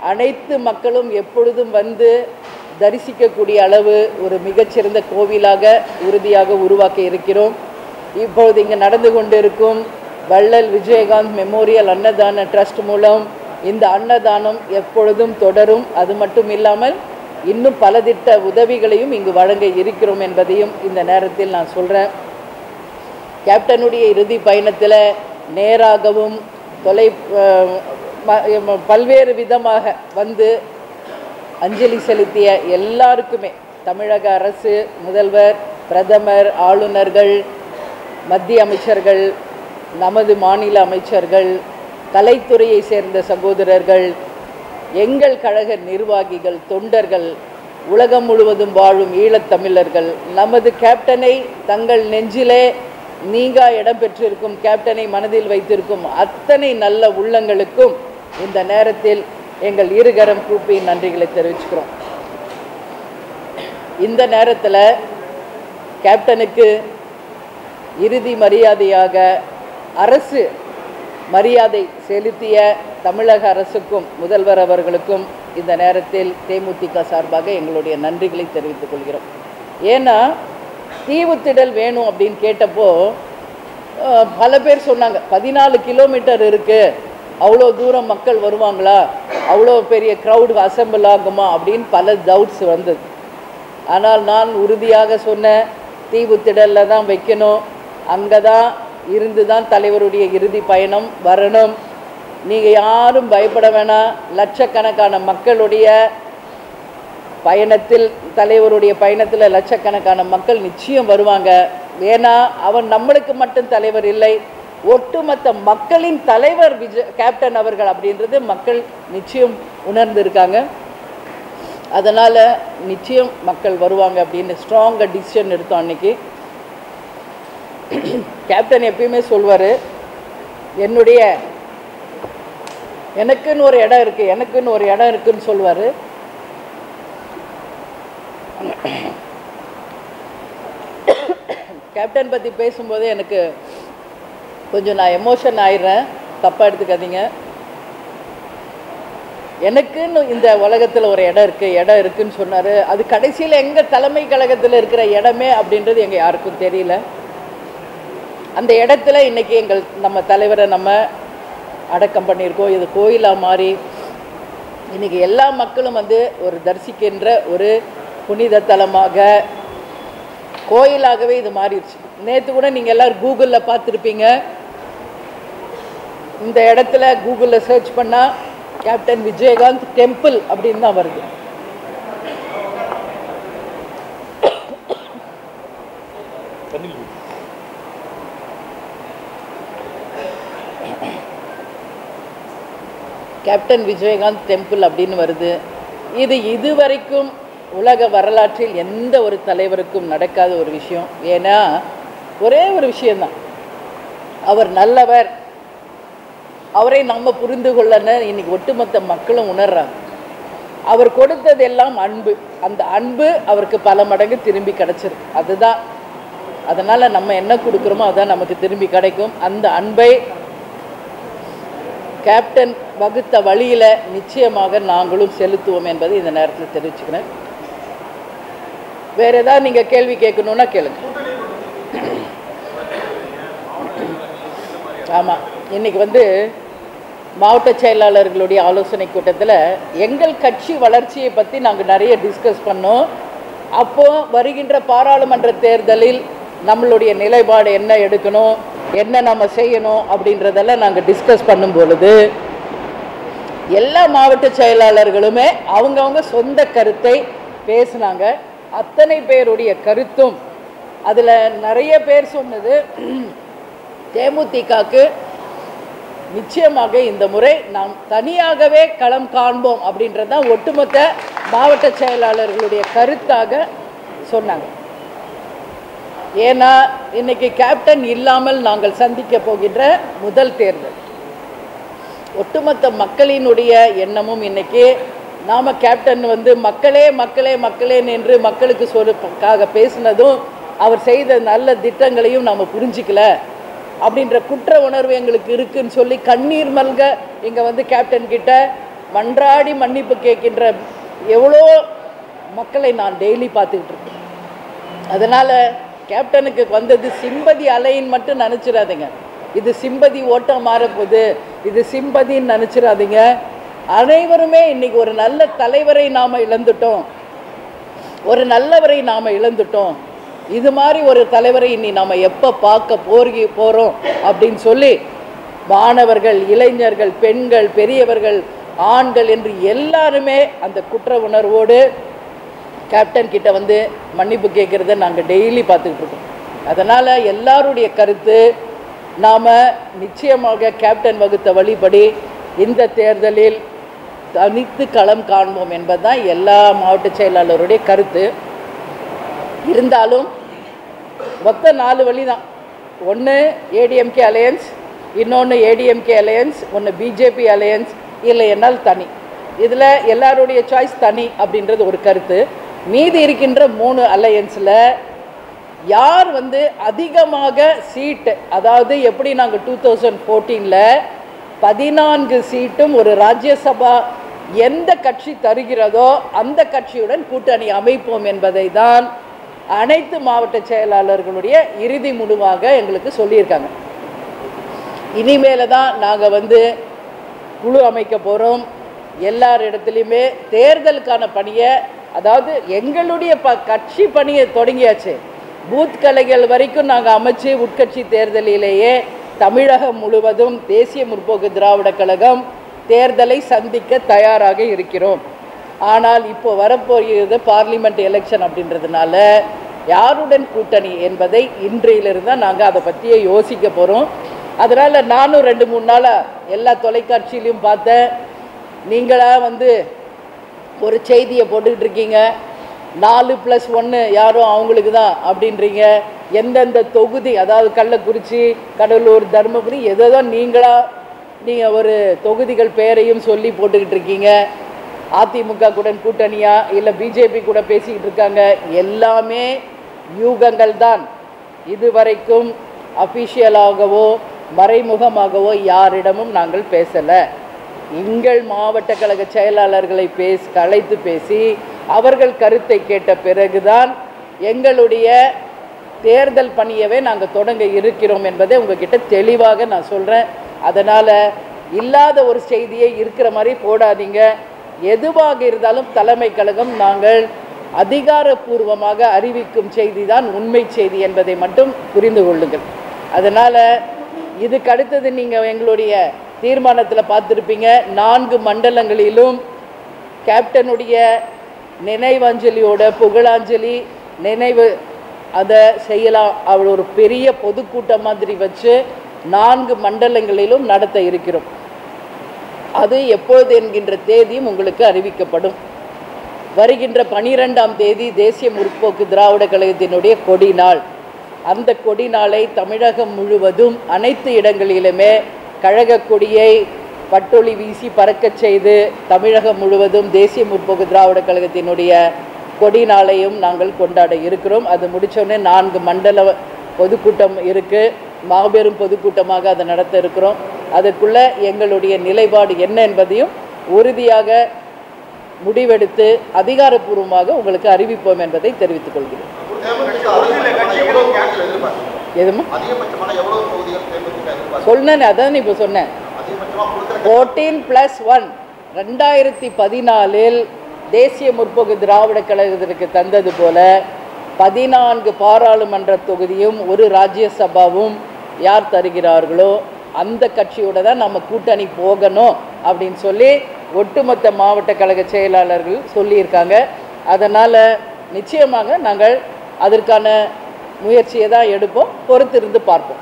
அனைத்து மக்களும் எப்பொழுதும் வந்து தரிசிக்கக்கூடிய அளவு ஒரு மிகச்சிறந்த கோவிலாக உறுதியாக உருவாக்க இருக்கிறோம் இப்பொழுது இங்கு நடந்து கொண்டிருக்கும் வள்ளல் விஜயகாந்த் மெமோரியல் அன்னதான ட்ரஸ்ட் மூலம் இந்த அன்னதானம் எப்பொழுதும் தொடரும் அது மட்டும் இல்லாமல் இன்னும் பல திட்ட உதவிகளையும் இங்கு வழங்க இருக்கிறோம் என்பதையும் இந்த நேரத்தில் நான் சொல்கிறேன் கேப்டனுடைய இறுதி பயணத்தில் நேராகவும் தொலை அஹ், ம- ம- பல்வேறு விதமாக வந்து அஞ்சலி செலுத்திய எல்லாருக்குமே தமிழக அரசு முதல்வர் பிரதமர் ஆளுநர்கள் மத்திய அமைச்சர்கள் நமது மாநில அமைச்சர்கள் கலைத்துறையை சேர்ந்த சகோதரர்கள் எங்கள் கழக நிர்வாகிகள் தொண்டர்கள் உலகம் முழுவதும் வாழும் ஈழத்தமிழர்கள் நமது கேப்டனை தங்கள் நெஞ்சிலே நீங்கா இடம் பெற்றிருக்கும் கேப்டனை மனதில் வைத்திருக்கும் அத்தனை நல்ல உள்ளங்களுக்கும் இந்த நேரத்தில் எங்கள் இருகரம் கூப்பி நன்றிகளை தெரிவிச்சுக்கிறோம் இந்த நேரத்தில் கேப்டனுக்கு இறுதி மரியாதையாக அரசு மரியாதை செலுத்திய தமிழக அரசுக்கும் முதல்வர் அவர்களுக்கும் இந்த நேரத்தில் தேமுதிக சார்பாக எங்களுடைய நன்றிகளை தெரிவித்துக் கொள்கிறோம் ஏன்னா தீவுத்திடல் வேணும் அப்படின்னு கேட்டப்போ அஹ், பல பேர் சொன்னாங்க பதினாலு கிலோமீட்டர் இருக்குது அவ்வளோ தூரம் மக்கள் வருவாங்களா அவ்வளோ பெரிய க்ரௌடு அசெம்பிள் ஆகுமா அப்படின்னு பல டவுட்ஸ் வந்தது ஆனால் நான் உறுதியாக சொன்ன தீவுத்திடலில் தான் வைக்கணும் அங்கே தான் இருந்து தான் தலைவருடைய இறுதி பயணம் வரணும் நீங்கள் யாரும் பயப்பட வேணாம் லட்சக்கணக்கான மக்களுடைய பயணத்தில் தலைவருடைய பயணத்தில் லட்சக்கணக்கான மக்கள் நிச்சயம் வருவாங்க ஏன்னா அவன் நம்மளுக்கு மட்டும் தலைவர் இல்லை ஒட்டுமொத்த மக்களின் தலைவர் விஜய் கேப்டன் அவர்கள் அப்படின்றது மக்கள் நிச்சயம் உணர்ந்திருக்காங்க அதனால் நிச்சயம் மக்கள் வருவாங்க அப்படின்னு ஸ்ட்ராங்காக டிசிஷன் எடுத்தோம் அன்னைக்கு கேப்டன் எப்பயுமே சொல்வார் என்னுடைய எனக்குன்னு ஒரு இடம் இருக்குது எனக்குன்னு ஒரு இடம் இருக்குன்னு சொல்வார் கேப்டன் பற்றி பேசும்போதே எனக்கு கொஞ்சம் நான் எமோஷன் ஆயிடுறேன் தப்பாக எடுத்துக்காதீங்க எனக்குன்னு இந்த உலகத்தில் ஒரு இடம் இருக்குது இடம் இருக்குன்னு சொன்னார் அது கடைசியில் எங்கள் தலைமை கழகத்தில் இருக்கிற இடமே அப்படின்றது எங்கள் யாருக்கும் தெரியல அந்த இடத்துல இன்னைக்கு எங்கள் நம்ம தலைவரை நம்ம அடக்கம் பண்ணியிருக்கோம் இது கோயிலாக மாறி இன்னைக்கு எல்லா மக்களும் வந்து ஒரு தரிசிக்கின்ற ஒரு புனித தலமாக கோயிலாகவே இது மாறிடுச்சு நேற்று கூட நீங்கள் எல்லாரும் கூகுளில் பார்த்துருப்பீங்க இந்த இடத்துல கூகுளில் சர்ச் பண்ணால் கேப்டன் விஜயகாந்த் டெம்பிள் அப்படின்னு தான் வருது கேப்டன் விஜயகாந்த் டெம்பிள் அப்படின்னு வருது இது இதுவரைக்கும் உலக வரலாற்றில் எந்த ஒரு தலைவருக்கும் நடக்காத ஒரு விஷயம் ஏன்னா ஒரே ஒரு விஷயம்தான் அவர் நல்லவர் அவரை நம்ம புரிந்து கொள்ளன்னு இன்னைக்கு ஒட்டுமொத்த மக்களும் உணர்றாங்க அவர் கொடுத்ததெல்லாம் அன்பு அந்த அன்பு அவருக்கு பல மடங்கு திரும்பி கிடைச்சிருக்கு அதுதான் அதனால் நம்ம என்ன கொடுக்குறோமோ அதான் நமக்கு திரும்பி கிடைக்கும் அந்த அன்பை கேப்டன் வகுத்த வழியில் நிச்சயமாக நாங்களும் செலுத்துவோம் என்பதை இந்த நேரத்தில் தெரிவிச்சுக்கிறேன் வேற ஏதாவது நீங்கள் கேள்வி கேட்கணுன்னா கேளுங்க ஆமாம் இன்னைக்கு வந்து மாவட்ட செயலாளர்களுடைய ஆலோசனை கூட்டத்தில் எங்கள் கட்சி வளர்ச்சியை பற்றி நாங்கள் நிறைய டிஸ்கஸ் பண்ணோம் அப்போ வருகின்ற பாராளுமன்ற தேர்தலில் நம்மளுடைய நிலைப்பாடு என்ன எடுக்கணும் என்ன நம்ம செய்யணும் அப்படின்றதெல்லாம் நாங்கள் டிஸ்கஸ் பண்ணும் பொழுது எல்லா மாவட்ட செயலாளர்களுமே அவங்கவங்க சொந்த கருத்தை பேசினாங்க அத்தனை பேருடைய கருத்தும் அதில் நிறைய பேர் சொன்னது தேமுதிகக்கு நிச்சயமாக இந்த முறை நாம் தனியாகவே களம் காண்போம் அப்படின்றது தான் ஒட்டுமொத்த மாவட்ட செயலாளர்களுடைய கருத்தாக சொன்னாங்க ஏன்னா இன்னைக்கு கேப்டன் இல்லாமல் நாங்கள் சந்திக்க போகின்ற முதல் தேர்தல் ஒட்டுமொத்த மக்களினுடைய எண்ணமும் இன்னைக்கு நாம கேப்டன் வந்து மக்களே மக்களே மக்களே என்று மக்களுக்கு சொல்லுக்காக பேசினதும் அவர் செய்த நல்ல திட்டங்களையும் நாம் புரிஞ்சிக்கல அப்படின்ற குற்ற உணர்வு எங்களுக்கு இருக்குன்னு சொல்லி கண்ணீர் மல்க இங்கே வந்து கேப்டன் கிட்ட மன்றாடி மன்னிப்பு கேட்கின்ற எவ்வளோ மக்களை நான் டெய்லி பார்த்துக்கிட்டு இருக்கேன் அதனால் கேப்டனுக்கு வந்தது சிம்பதி அலைன்னு மட்டும் நினச்சிடாதீங்க இது சிம்பதி ஓட்டம் மாறப்போகுது இது சிம்பதின்னு நினச்சிடாதீங்க அனைவருமே இன்னைக்கு ஒரு நல்ல தலைவரை நாம் இழந்துட்டோம் ஒரு நல்லவரை நாம் இழந்துட்டோம் இது மாதிரி ஒரு தலைவரை இனி நாம் எப்போ பார்க்க போர்கி போகிறோம் அப்படின்னு சொல்லி மாணவர்கள் இளைஞர்கள் பெண்கள் பெரியவர்கள் ஆண்கள் என்று எல்லாருமே அந்த குற்ற உணர்வோடு கேப்டன் கிட்ட வந்து மன்னிப்பு கேட்குறத நாங்கள் டெய்லி பார்த்துக்கிட்டு இருக்கோம் அதனால் எல்லாருடைய கருத்து நாம் நிச்சயமாக கேப்டன் வகுத்த வழிபடி இந்த தேர்தலில் தனித்து களம் காண்போம் என்பதுதான் எல்லா மாவட்ட செயலாளருடைய கருத்து இருந்தாலும் மொத்த நாலு வழி தான் ஒன்று ஏடிஎம்கே அலையன்ஸ் இன்னொன்று ஏடிஎம்கே அலையன்ஸ் ஒன்று பிஜேபி அலையன்ஸ் இல்லை என்னால் தனி இதில் எல்லாருடைய சாய்ஸ் தனி அப்படின்றது ஒரு கருத்து மீதி இருக்கின்ற மூணு அலையன்ஸில் யார் வந்து அதிகமாக சீட்டு அதாவது எப்படி நாங்கள் டூ தௌசண்ட் ஃபோர்டீனில் பதினான்கு சீட்டும் ஒரு ராஜ்யசபா எந்த கட்சி தருகிறதோ அந்த கட்சியுடன் கூட்டணி அமைப்போம் என்பதை தான் அனைத்து மாவட்ட செயலாளர்களுடைய இறுதி முடிவாக எங்களுக்கு சொல்லியிருக்காங்க இனிமேல தான் நாங்கள் வந்து குழு அமைக்க போகிறோம் எல்லார் இடத்துலையுமே தேர்தலுக்கான பணியை அதாவது எங்களுடைய ப கட்சி பணியை தொடங்கியாச்சு பூத் கலைகள் வரைக்கும் நாங்கள் அமைச்சு உட்கட்சி தேர்தலிலேயே தமிழகம் முழுவதும் தேசிய முற்போக்கு திராவிட கழகம் தேர்தலை சந்திக்க தயாராக இருக்கிறோம் ஆனால் இப்போ வரப்போகிறது பார்லிமெண்ட் எலெக்ஷன் அப்படின்றதுனால யாருடன் கூட்டணி என்பதை இன்றையிலிருந்து தான் நாங்கள் அதை பற்றியே யோசிக்க போகிறோம் அதனால் நானும் ரெண்டு மூணு நாளாக எல்லா தொலைக்காட்சியிலையும் பார்த்தேன் நீங்களாக வந்து ஒரு செய்தியை போட்டுக்கிட்டு இருக்கீங்க நாலு ப்ளஸ் ஒன்று யாரும் அவங்களுக்கு தான் அப்படின்றீங்க எந்தெந்த தொகுதி அதாவது கள்ளக்குறிச்சி கடலூர் தருமபுரி எதோ நீங்களா நீங்கள் ஒரு தொகுதிகள் பெயரையும் சொல்லி போட்டுக்கிட்டு இருக்கீங்க அதிமுக கூட கூட்டணியா இல்லை பிஜேபி கூட பேசிக்கிட்டு இருக்காங்க எல்லாமே யூகங்கள் தான் இதுவரைக்கும் அஃபிஷியலாகவோ மறைமுகமாகவோ யாரிடமும் நாங்கள் பேசலை எங்கள் மாவட்ட கழக செயலாளர்களை பேசி கலைத்து பேசி அவர்கள் கருத்தை கேட்ட பிறகுதான் எங்களுடைய தேர்தல் பணியவே நாங்கள் தொடங்க இருக்கிறோம் என்பதை உங்ககிட்ட தெளிவாக நான் சொல்கிறேன் அதனால் இல்லாத ஒரு செய்தியை இருக்கிற மாதிரி போடாதீங்க எதுவாக இருந்தாலும் தலைமை கழகம் நாங்கள் அதிகாரப்பூர்வமாக அறிவிக்கும் செய்தி தான் உண்மை செய்தி என்பதை மட்டும் புரிந்து கொள்ளுங்கள் அதனால் இதுக்கு அடுத்தது நீங்கள் எங்களுடைய தீர்மானத்தில் பார்த்துருப்பீங்க நான்கு மண்டலங்களிலும் கேப்டனுடைய நினைவஞ்சலியோட புகழாஞ்சலி நினைவு அதை செய்யலாம் அவள் ஒரு பெரிய பொதுக்கூட்டம் மாதிரி வச்சு நான்கு மண்டலங்களிலும் நடத்த இருக்கிறோம் அது எப்பொழுது என்கின்ற தேதியும் உங்களுக்கு அறிவிக்கப்படும் வருகின்ற பனிரெண்டாம் தேதி தேசிய முற்போக்கு திராவிட கழகத்தினுடைய கொடி நாள் அந்த கொடி நாளை தமிழகம் முழுவதும் அனைத்து இடங்களிலுமே கழக கொடியை பட்டொளி வீசி பறக்கச் செய்து தமிழகம் முழுவதும் தேசிய முற்போக்கு திராவிட கழகத்தினுடைய கொடி நாளையும் நாங்கள் கொண்டாட இருக்கிறோம் அது முடித்தோடனே நான்கு மண்டல பொதுக்கூட்டம் இருக்குது மாபெரும் பொதுக்கூட்டமாக அதை நடத்த இருக்கிறோம் அதற்குள்ள எங்களுடைய நிலைப்பாடு என்ன என்பதையும் உறுதியாக முடிவெடுத்து அதிகாரப்பூர்வமாக உங்களுக்கு அறிவிப்போம் என்பதை தெரிவித்துக் கொள்கிறேன் தேமுதிக அதிகபட்சமான எவ்வளவு தொகுதிகள் எதிர்பார்க்குறீங்க? எதுமா அதிகபட்சமான எவ்வளவு தொகுதிகள் தேமுதிக எதிர்பார்க்குறீங்க? சொன்னேன் அதான் இப்போ சொன்னேன் அதிகபட்சமா கொடுக்குற ஃபோர்டீன் ப்ளஸ் ஒன் ரெண்டாயிரத்தி பதினாலில் தேசிய முற்போக்கு திராவிட கழகத்திற்கு தந்தது போல பதினான்கு பாராளுமன்ற தொகுதியும் ஒரு ராஜ்யசபாவும் யார் தருகிறார்களோ அந்த கட்சியோட தான் நம்ம கூட்டணி போகணும் அப்படின்னு சொல்லி ஒட்டுமொத்த மாவட்ட கழக செயலாளர்கள் சொல்லியிருக்காங்க அதனால் நிச்சயமாக நாங்கள் அதற்கான முயற்சியை தான் எடுப்போம் பொறுத்திருந்து பார்ப்போம்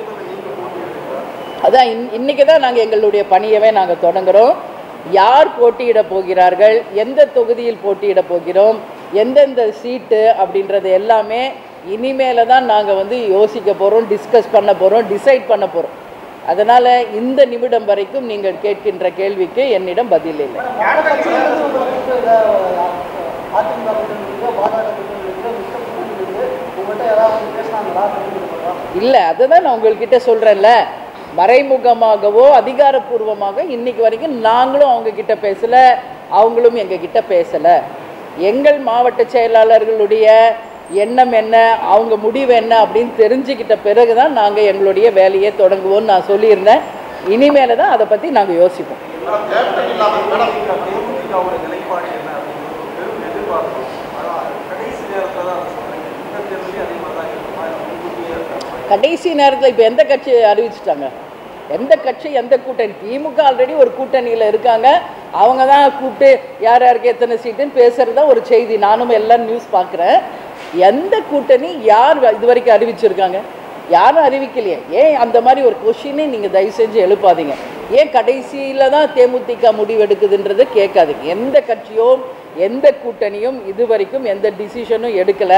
அதான் இன் இன்னைக்கு தான் நாங்கள் எங்களுடைய பணியவே நாங்கள் தொடங்குறோம் யார் போட்டியிட போகிறார்கள் எந்த தொகுதியில் போட்டியிட போகிறோம் எந்தெந்த சீட்டு அப்படின்றது எல்லாமே இனிமேல தான் நாங்கள் வந்து யோசிக்க போகிறோம் டிஸ்கஸ் பண்ண போகிறோம் டிசைட் பண்ண போகிறோம் அதனால் இந்த நிமிடம் வரைக்கும் நீங்கள் கேட்கின்ற கேள்விக்கு என்னிடம் பதில் இல்லை அதிமுக கூட்டணிக்கு பாஜக கூட்டணிக்கு மிக்க கூட்டணிக்கு உங்கள்கிட்ட ஏதாவது பேசினாங்களா இல்லை அதை தான் நான் உங்கள்கிட்ட சொல்கிறேன்ல மறைமுகமாகவோ அதிகாரப்பூர்வமாக இன்னைக்கு வரைக்கும் நாங்களும் அவங்க கிட்ட பேசல அவங்களும் எங்க கிட்ட பேசல எங்கள் மாவட்ட செயலாளர்களுடைய எண்ணம் என்ன அவங்க முடிவு என்ன அப்படின்னு தெரிஞ்சுக்கிட்ட பிறகு தான் நாங்கள் எங்களுடைய வேலையை தொடங்குவோம்னு நான் சொல்லியிருந்தேன் இனிமேல தான் அதை பற்றி நாங்கள் யோசிப்போம் மேடம் கேப்டன் இல்லாமல் மேடம் தேமுதிகவோட நிலைப்பாடு என்ன அப்படின்னு ஒரு பெரும் எதிர்பார்ப்பு அதான் கடைசி நேரத்தில் தான் அதை சொல்றீங்க இந்த தேர்தலையும் அதே மாதிரி தான் இருக்குமா இல்லை முன்கூட்டியே இருக்காங்க கடைசி நேரத்தில் இப்போ எந்த கட்சி அறிவிச்சிட்டாங்க எந்த கட்சி எந்த கூட்டணி திமுக ஆல்ரெடி ஒரு கூட்டணியில் இருக்காங்க அவங்க தான் கூப்பிட்டு யார் யாருக்கு எத்தனை சீட்டுன்னு பேசுறது தான் ஒரு செய்தி நானும் எல்லாம் நியூஸ் பார்க்குறேன் எந்த கூட்டணி யார் இது வரைக்கும் அறிவிச்சிருக்காங்க யாரும் அறிவிக்கலையே ஏன் அந்த மாதிரி ஒரு கொஷினே நீங்கள் தயவு செஞ்சு எழுப்பாதீங்க ஏன் கடைசியில் தான் தேமுதிக முடிவெடுக்குதுன்றதை கேட்காதீங்க எந்த கட்சியோ எந்த கூட்டணியும் இது வரைக்கும் எந்த டிசிஷனும் எடுக்கலை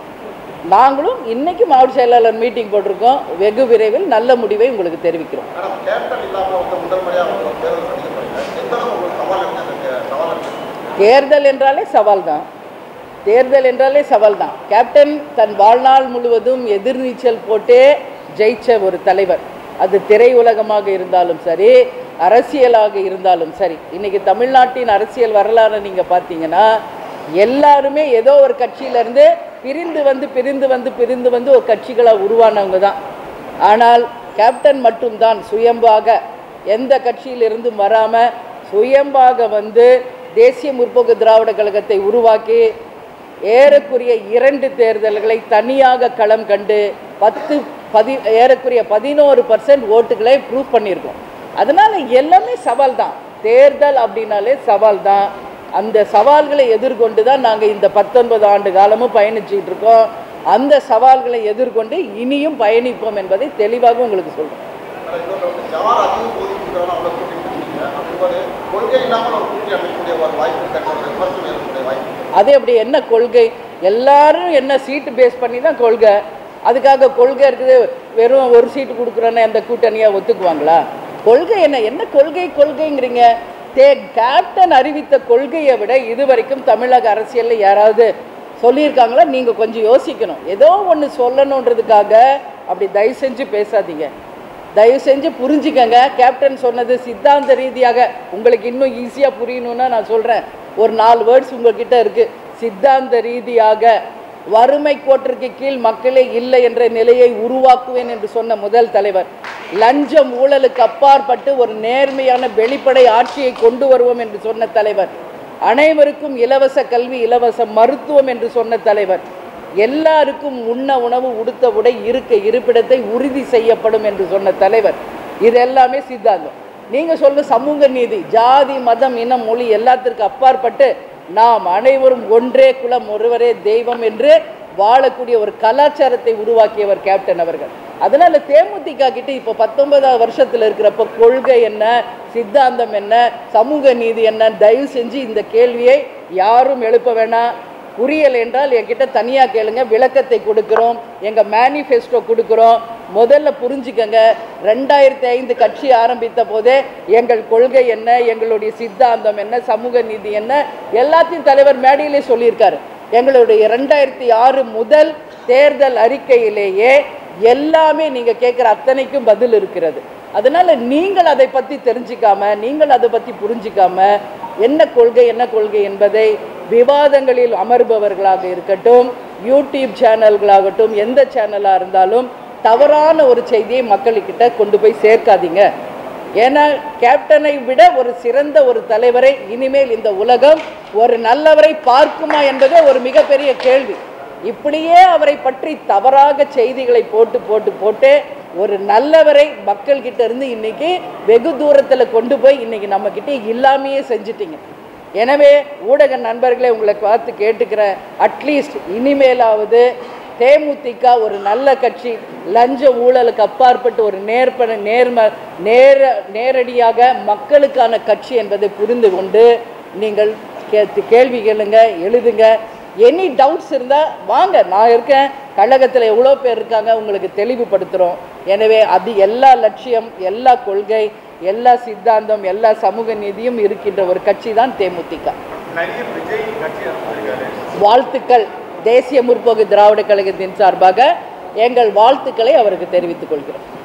நாங்களும் இன்னைக்கு மாவட்ட செயலாளர் மீட்டிங் போட்டிருக்கோம் வெகு விரைவில் நல்ல முடிவை உங்களுக்கு தெரிவிக்கிறோம் மேடம் கேப்டன் இல்லாமல் வந்து முதல் முறையாக அவங்க ஒரு தேர்தல் சந்திக்கப்படுங்க எந்த அளவு உங்களுக்கு சவால் இருக்கு அந்த சவால் இருக்கு தேர்தல் என்றாலே சவால் தான் தேர்தல் என்றாலே சவால் தான் கேப்டன் தன் வாழ்நாள் முழுவதும் எதிர்நீச்சல் போட்டே ஜெயிச்ச ஒரு தலைவர் அது திரையுலகமாக இருந்தாலும் சரி அரசியலாக இருந்தாலும் சரி இன்னைக்கு தமிழ்நாட்டின் அரசியல் வரலாறு நீங்கள் பார்த்தீங்கன்னா எல்லாருமே ஏதோ ஒரு கட்சியிலேருந்து பிரிந்து வந்து பிரிந்து வந்து பிரிந்து வந்து ஒரு கட்சிகளாக உருவானவங்க தான் ஆனால் கேப்டன் மட்டும்தான் சுயம்பாக எந்த கட்சியிலிருந்தும் வராமல் சுயம்பாக வந்து தேசிய முற்போக்கு திராவிட கழகத்தை உருவாக்கி ஏறக்குறைய இரண்டு தேர்தல்களை தனியாக களம் கண்டு பத்து பதி ஏறக்குறைய பதினோரு பர்சன்ட் ஓட்டுகளை ப்ரூவ் பண்ணியிருக்கோம் அதனால எல்லாமே சவால் தான் தேர்தல் அப்படின்னாலே சவால் தான் அந்த சவால்களை எதிர்கொண்டு தான் நாங்கள் இந்த பத்தொன்பது ஆண்டு காலமும் பயணிச்சுட்டு இருக்கோம் அந்த சவால்களை எதிர்கொண்டு இனியும் பயணிப்போம் என்பதை தெளிவாக உங்களுக்கு சொல்கிறோம் மேடம் இன்னொரு வந்து யார் அதிகம் போதி கொடுக்குறாலும் அவ்வளோ கூட்டி கொடுத்தீங்க அப்படிங்கும்போது கொள்கை இல்லாமல் ஒரு கூட்டி அமைக்கக்கூடிய ஒரு வாய்ப்பு இருக்க ஒரு விமர்சனம் ஏற்படக்கூடிய வாய்ப்பு இருக்கு. அது அப்படி என்ன கொள்கை எல்லாரும் என்ன சீட்டு பேஸ் பண்ணி தான் கொள்கை அதுக்காக கொள்கை இருக்குது வெறும் ஒரு சீட்டு கொடுக்குறோன்னு அந்த கூட்டணியாக ஒத்துக்குவாங்களா கொள்கை என்ன என்ன கொள்கை கொள்கைங்கிறீங்க தே கேப்டன் அறிவித்த கொள்கையை விட இதுவரைக்கும் தமிழக அரசியலில் யாராவது சொல்லியிருக்காங்களா நீங்கள் கொஞ்சம் யோசிக்கணும் ஏதோ ஒன்று சொல்லணுன்றதுக்காக அப்படி தயவு செஞ்சு பேசாதீங்க தயவு செஞ்சு புரிஞ்சுக்கங்க கேப்டன் சொன்னது சித்தாந்த ரீதியாக உங்களுக்கு இன்னும் ஈஸியாக புரியணும்னா நான் சொல்கிறேன் ஒரு நாலு வேர்ட்ஸ் உங்ககிட்ட இருக்குது சித்தாந்த ரீதியாக வறுமை கோட்டிற்கு கீழ் மக்களே இல்லை என்ற நிலையை உருவாக்குவேன் என்று சொன்ன முதல் தலைவர் லஞ்சம் ஊழலுக்கு அப்பாற்பட்டு ஒரு நேர்மையான வெளிப்படை ஆட்சியை கொண்டு வருவோம் என்று சொன்ன தலைவர் அனைவருக்கும் இலவச கல்வி இலவச மருத்துவம் என்று சொன்ன தலைவர் எல்லாருக்கும் உண்ண உணவு உடுத்த உடை இருக்க இருப்பிடத்தை உறுதி செய்யப்படும் என்று சொன்ன தலைவர் இது எல்லாமே சித்தாந்தம் நீங்க சொல்ற சமூக நீதி ஜாதி மதம் இனம் மொழி எல்லாத்திற்கும் அப்பாற்பட்டு நாம் அனைவரும் ஒன்றே குலம் ஒருவரே தெய்வம் என்று வாழக்கூடிய ஒரு கலாச்சாரத்தை உருவாக்கியவர் கேப்டன் அவர்கள் அதனால தேமுதிக கிட்ட இப்போ பத்தொன்பதாவது வருஷத்துல இருக்கிறப்ப கொள்கை என்ன சித்தாந்தம் என்ன சமூக நீதி என்ன தயவு செஞ்சு இந்த கேள்வியை யாரும் எழுப்ப வேணாம் புரியல் என்றால் என்கிட்ட தனியாக கேளுங்க விளக்கத்தை கொடுக்குறோம் எங்கள் மேனிஃபெஸ்டோ கொடுக்குறோம் முதல்ல புரிஞ்சுக்கங்க ரெண்டாயிரத்தி ஐந்து கட்சி ஆரம்பித்த போதே எங்கள் கொள்கை என்ன எங்களுடைய சித்தாந்தம் என்ன சமூக நீதி என்ன எல்லாத்தையும் தலைவர் மேடையிலே சொல்லியிருக்காரு எங்களுடைய ரெண்டாயிரத்தி ஆறு முதல் தேர்தல் அறிக்கையிலேயே எல்லாமே நீங்கள் கேட்குற அத்தனைக்கும் பதில் இருக்கிறது அதனால நீங்கள் அதை பற்றி தெரிஞ்சிக்காம நீங்கள் அதை பற்றி புரிஞ்சிக்காம என்ன கொள்கை என்ன கொள்கை என்பதை விவாதங்களில் அமர்பவர்களாக இருக்கட்டும் யூடியூப் சேனல்களாகட்டும் எந்த சேனலாக இருந்தாலும் தவறான ஒரு செய்தியை மக்கள்கிட்ட கொண்டு போய் சேர்க்காதீங்க ஏன்னா கேப்டனை விட ஒரு சிறந்த ஒரு தலைவரை இனிமேல் இந்த உலகம் ஒரு நல்லவரை பார்க்குமா என்பதே ஒரு மிகப்பெரிய கேள்வி இப்படியே அவரை பற்றி தவறாக செய்திகளை போட்டு போட்டு போட்டு ஒரு நல்லவரை மக்கள்கிட்ட இருந்து இன்னைக்கு வெகு தூரத்தில் கொண்டு போய் இன்னைக்கு நம்ம கிட்ட இல்லாமையே செஞ்சிட்டீங்க எனவே ஊடக நண்பர்களே உங்களை பார்த்து கேட்டுக்கிறேன் அட்லீஸ்ட் இனிமேலாவது தேமுதிக ஒரு நல்ல கட்சி லஞ்ச ஊழலுக்கு அப்பாற்பட்டு ஒரு நேர்ப நேர்ம நேர நேரடியாக மக்களுக்கான கட்சி என்பதை புரிந்து கொண்டு நீங்கள் கே கேள்வி கேளுங்க எழுதுங்க எனி டவுட்ஸ் இருந்தால் வாங்க நான் இருக்கேன் கழகத்தில் எவ்வளோ பேர் இருக்காங்க உங்களுக்கு தெளிவுபடுத்துகிறோம் எனவே அது எல்லா லட்சியம் எல்லா கொள்கை எல்லா சித்தாந்தம் எல்லா சமூக நீதியும் இருக்கின்ற ஒரு கட்சி தான் தேமுதிக நடிகர் விஜய் கட்சி ஆரம்பிச்சிருக்காரு வாழ்த்துக்கள் தேசிய முற்போக்கு திராவிட கழகத்தின் சார்பாக எங்கள் வாழ்த்துக்களை அவருக்கு தெரிவித்துக் கொள்கிறோம்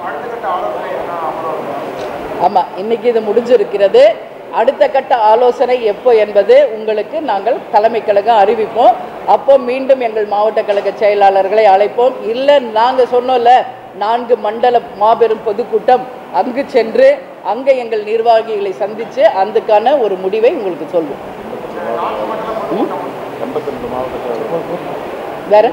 அடுத்த கட்ட ஆலோசனை என்ன அமலாக ஆமாம் இன்னைக்கு இது முடிஞ்சிருக்கிறது அடுத்த கட்ட ஆலோசனை எப்போ என்பது உங்களுக்கு நாங்கள் தலைமை கழகம் அறிவிப்போம் அப்போ மீண்டும் எங்கள் மாவட்ட கழக செயலாளர்களை அழைப்போம் இல்லை நாங்கள் சொன்னோம்ல நான்கு மண்டல மாபெரும் பொதுக்கூட்டம் அங்கு சென்று அங்கே எங்கள் நிர்வாகிகளை சந்தித்து அதுக்கான ஒரு முடிவை உங்களுக்கு சொல்வோம் ம்? வேற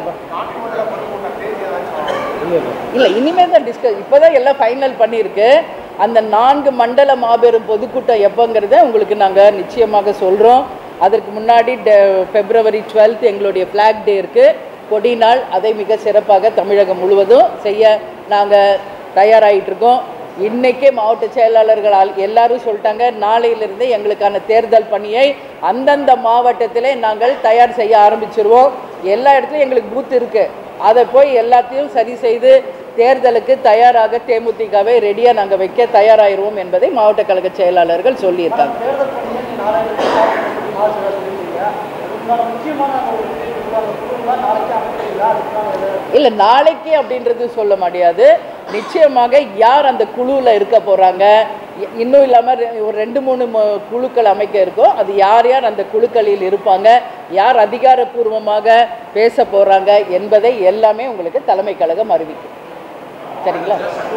இல்லை இனிமேல் தான் டிஸ்கஸ் இப்போ தான் எல்லாம் ஃபைனல் பண்ணியிருக்கு அந்த நான்கு மண்டல மாபெரும் பொதுக்கூட்டம் எப்போங்கிறத உங்களுக்கு நாங்கள் நிச்சயமாக சொல்கிறோம் அதற்கு முன்னாடி டெ- பிப்ரவரி 12th எங்களுடைய ஃப்ளாக் டே இருக்குது கொடி நாள் அதை மிக சிறப்பாக தமிழகம் முழுவதும் செய்ய நாங்கள் தயாராகிட்டு இருக்கோம் இன்னைக்கே மாவட்ட செயலாளர்கள் ஆல்- எல்லாரும் சொல்லிட்டாங்க நாளையிலிருந்து எங்களுக்கான தேர்தல் பணியை அந்தந்த மாவட்டத்திலே நாங்கள் தயார் செய்ய ஆரம்பிச்சிருவோம் எல்லா இடத்துலையும் எங்களுக்கு பூத் இருக்கு அதை போய் எல்லாத்தையும் சரி செய்து தேர்தலுக்கு தயாராக தேமுதிகவை ரெடியாக நாங்கள் வைக்க தயாராகிருவோம் என்பதை மாவட்ட கழக செயலாளர்கள் சொல்லியிருக்காங்க தேர்தல் பணியை நீ நாளைக்கு ஸ்டார்ட் பண்ணி மார்ச் சொல்லியிருக்கீங்க அதுக்கான முக்கியமான ஒரு குழுங்களா நாளைக்கு அமைக்கிறீங்களா அதுக்கான இது இல்லை நாளைக்கு அப்படின்றது சொல்ல முடியாது நிச்சயமாக யார் அந்த குழுவில் இருக்க போகிறாங்க இன்னும் இல்லாமல் ஒரு ரெண்டு மூணு ம- குழுக்கள் அமைக்க இருக்கோம் அது யார் யார் அந்த குழுக்களில் இருப்பாங்க யார் அதிகாரப்பூர்வமாக பேச போகிறாங்க என்பதை எல்லாமே உங்களுக்கு தலைமை கழகம் அறிவிக்கும் சரிங்களா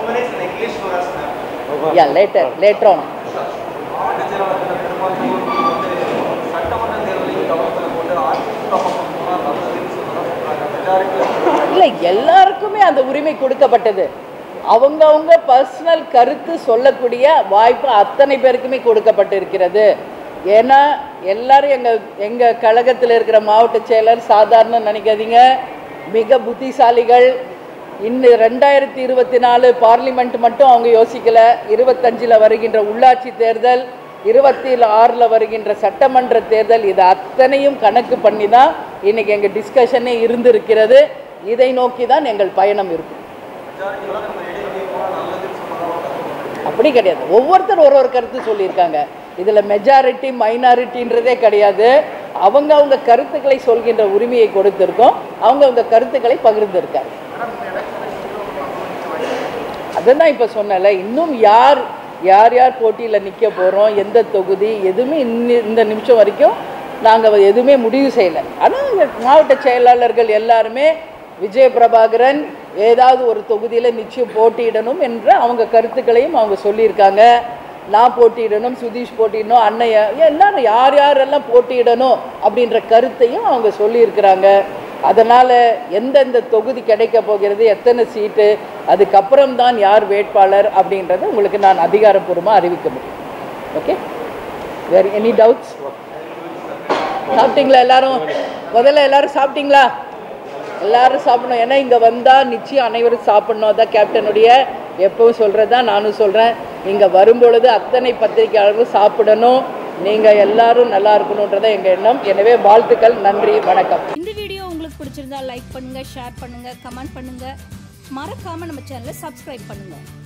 யா லேட்டர் லேட்டர் ஆன் மாவட்ட செயலாளர்கள் பெரும்பாலும் வந்து சட்டமன்ற தேர்தலையும் கவனத்தில் கொண்டு அதிமுக பக்கம் போனால் நல்லதுன்னு சொல்லலாம் சொல்றாங்க மெஜாரிட்டி இல்லை எல்லாருக்குமே அந்த உரிமை கொடுக்கப்பட்டது அவங்கவங்க பர்சனல் கருத்து சொல்லக்கூடிய வாய்ப்பு அத்தனை பேருக்குமே கொடுக்கப்பட்டிருக்கிறது ஏன்னா எல்லாரும் எங்கள் எங்கள் கழகத்தில் இருக்கிற மாவட்ட செயலர் சாதாரண நினைக்காதீங்க மிக புத்திசாலிகள் இன்னும் ரெண்டாயிரத்தி இருபத்தி நாலு பார்லிமெண்ட் மட்டும் அவங்க யோசிக்கல இருபத்தஞ்சில் வருகின்ற உள்ளாட்சி தேர்தல் இருபத்தி ஆறில் வருகின்ற சட்டமன்ற தேர்தல் இது அத்தனையும் கணக்கு பண்ணி தான் இன்னைக்கு எங்கள் டிஸ்கஷனே இருந்திருக்கிறது இதை நோக்கி தான் எங்கள் பயணம் இருக்கும் மெஜாரிட்டி வந்து நம்ம இடைவெளியை போனால் நல்லதுன்னு சொல்லலாம் அப்படி கிடையாது ஒவ்வொருத்தர் ஒரு ஒரு கருத்து சொல்லியிருக்காங்க இதில் மெஜாரிட்டி மைனாரிட்டின்றதே கிடையாது அவங்க அவங்க கருத்துக்களை சொல்கின்ற உரிமையை கொடுத்திருக்கோம் அவங்க அவங்க கருத்துக்களை பகிர்ந்திருக்காங்க அதுதான் இப்போ சொன்னல இன்னும் யார் யார் யார் போட்டியில் நிற்க போகிறோம் எந்த தொகுதி எதுவுமே இன்னி இந்த நிமிஷம் வரைக்கும் நாங்கள் எதுவுமே முடிவு செய்யலை ஆனால் மாவட்ட செயலாளர்கள் எல்லாருமே விஜய பிரபாகரன் ஏதாவது ஒரு தொகுதியில் நிச்சயம் போட்டியிடணும் என்ற அவங்க கருத்துக்களையும் அவங்க சொல்லியிருக்காங்க நான் போட்டியிடணும் சுதீஷ் போட்டியிடணும் அண்ணைய எல்லாரும் யார் யாரெல்லாம் போட்டியிடணும் அப்படின்ற கருத்தையும் அவங்க சொல்லியிருக்கிறாங்க அதனால் எந்தெந்த தொகுதி கிடைக்க போகிறது எத்தனை சீட்டு அதுக்கப்புறம் தான் யார் வேட்பாளர் அப்படின்றத உங்களுக்கு நான் அதிகாரப்பூர்வமாக அறிவிக்க முடியும் ஓகே வேறு எனி டவுட்ஸ் சாப்பிட்டீங்களா எல்லாரும் முதல்ல எல்லாரும் சாப்பிட்டீங்களா எல்லாரும் சாப்பிடணும் ஏன்னா இங்கே வந்தால் நிச்சயம் அனைவரும் சாப்பிடணும் அதான் கேப்டனுடைய எப்பவும் சொல்கிறது தான் நானும் சொல்கிறேன் இங்கே வரும்பொழுது அத்தனை பத்திரிகையாளர்களும் சாப்பிடணும் நீங்கள் எல்லாரும் நல்லா இருக்கணுன்றதை எங்கள் எண்ணம் எனவே வாழ்த்துக்கள் நன்றி வணக்கம் இந்த வீடியோ உங்களுக்கு பிடிச்சிருந்தா லைக் பண்ணுங்க ஷேர் பண்ணுங்க கமெண்ட் பண்ணுங்க மறக்காம நம்ம சேனலை சப்ஸ்கிரைப் பண்ணுங்க